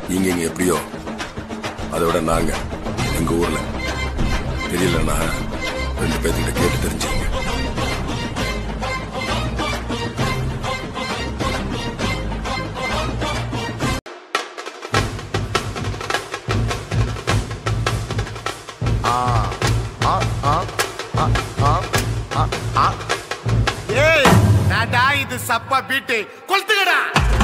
இங்க இங்க எப்படியோ அதை விட நாங்க எங்க ஊர்ல தெரியலன்னா ரெண்டு பேர்த்துக்கிட்ட கேட்டு தெரிஞ்சுங்க ஏய் நாடா இது சப்பா பீட்டு கொளுத்துக்கடா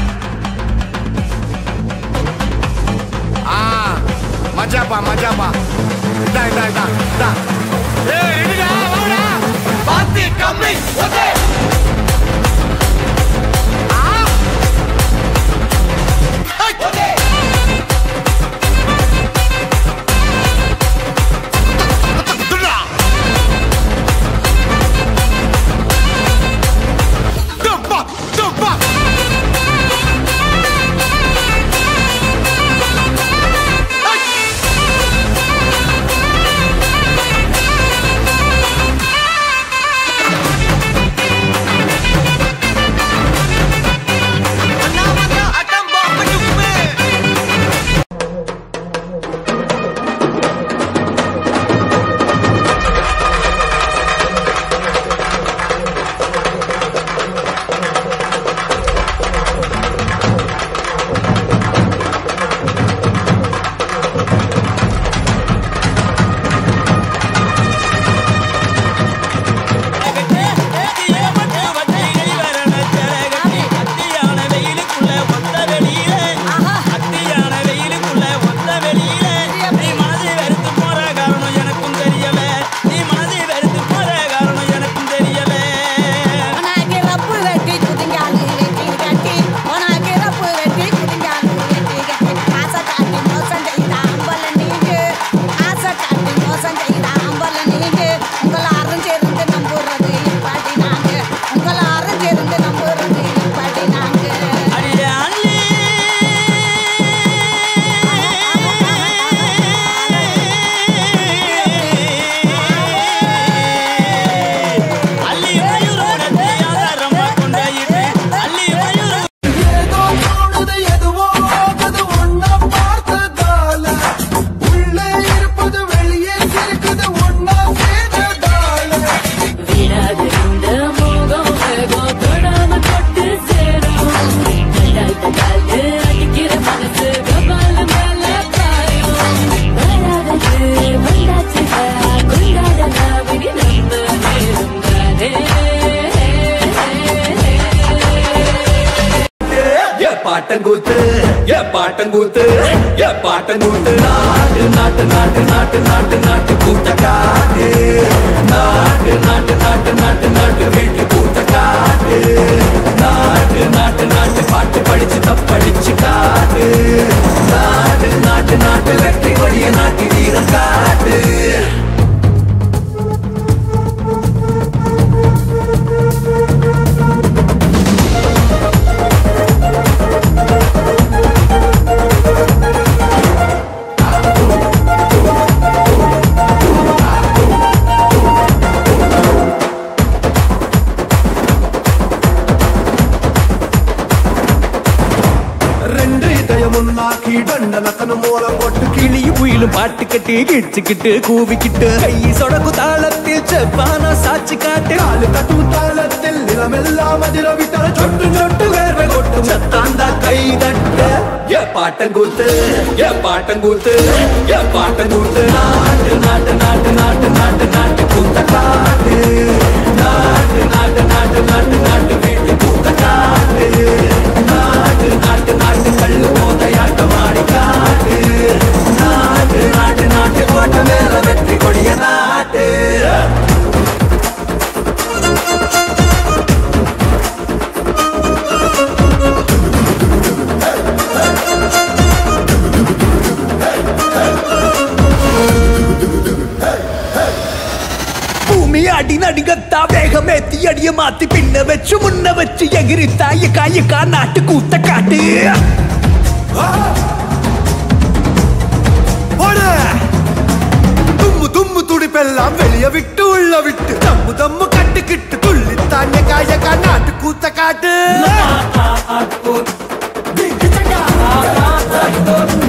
ஆ மஜாப்பா மஜாப்பா இதா இதா இதா இதா ஏய் ரெடிடா வாடா பாத்தி கம்மி ஓகே ஆ ஓகே Dumpa! Dumpa! உனக்கு ரப்பு வெட்டி குதிங்காலு வெட்டி கட்டி உனக்கு ரப்பு வெட்டி குதிங்காலு வெட்டி கட்டி ஆசை காட்டி மோசம் செய்த அம்பல நீங்க ஆசை காட்டி மோசம் செய்த அம்பல நீங்க உங்களை அறிஞ்சிருந்து நம்புறது இப்பாட்டி நாங்க உங்களை அறிஞ்சிருந்து நம்புறது இப்பாட்டி நாங்க ஏதோ தோணுது எதுவோ ஆகுது ஒன்னா பார்த்ததால உள்ளே இருப்பது வெளியே இருக்குது ஒன்னா சேர்ந்ததால ஏ பாட்டங்கூத்து ஏ பாட்டங்கூத்து ஏ பாட்டங்கூத்து நாட்டு நாட்டு நாட்டு நாட்டு நாட்டு நாட்டு கூட்ட காட்டு நாட்டு நாட்டு நாட்டு நாட்டு நாட்டு வீட்டு கூட்ட காட்டு நாட்டு நாட்டு நாட்டு பாட்டு படிச்சு தப்படிச்சு காட்டு நாட்டு நாட்டு நாட்டு வெற்றி கொடிய நாட்டி வீரம் காட்டு ரெண்டு இதயம் உன்னாக்கி தண்டனத்தன மூலம் போட்டு கிளியும் குயிலும் பாட்டு கட்டி கிடிச்சுக்கிட்டு கூவிக்கிட்டு கை சொடக்கு தாளத்தில் செவ்வானா சாட்சி காட்டு காலு தட்டும் தாளத்தில் நிலமெல்லாம் அதிரவித்தர சொட்டு சொட்டு வேர்வை கொட்டும் சத்தாந்தா கை தட்ட ஏ பாட்டங்கூத்து ஏ பாட்டங்கூத்து ஏ பாட்டங்கூத்து நாட்டு நாட்டு நாட்டு நாட்டு நாட்டு நாட்டு கூத்த காட்டு நாட்டு நாட்டு நாட்டு நாட்டு நாட்டு வீட்டு கூத்த காட்டு நாட்டு நாட்டு நாட்டு கல்லு மோதையாட்டம் ஆடி காட்டு நாட்டு நாட்டு நாட்டு கோட்டை மேல வெற்றி கொடிய நாட்டு பூமி அடி நடிகத்தா வேகமேத்தி அடிய மாத்தி பின்ன வச்சு முன்ன வச்சு எகிரித்தா எக்கா எக்கா நாட்டு கூத்த காட்டு போடு. தும்மு தும்மு துடிப்பெல்லாம் வெளிய விட்டு உள்ள விட்டு தம்மு தம்மு கட்டுக்கிட்டு துள்ளி தாண்ட காயக்கா நாட்டு கூத்த காட்டு ஓ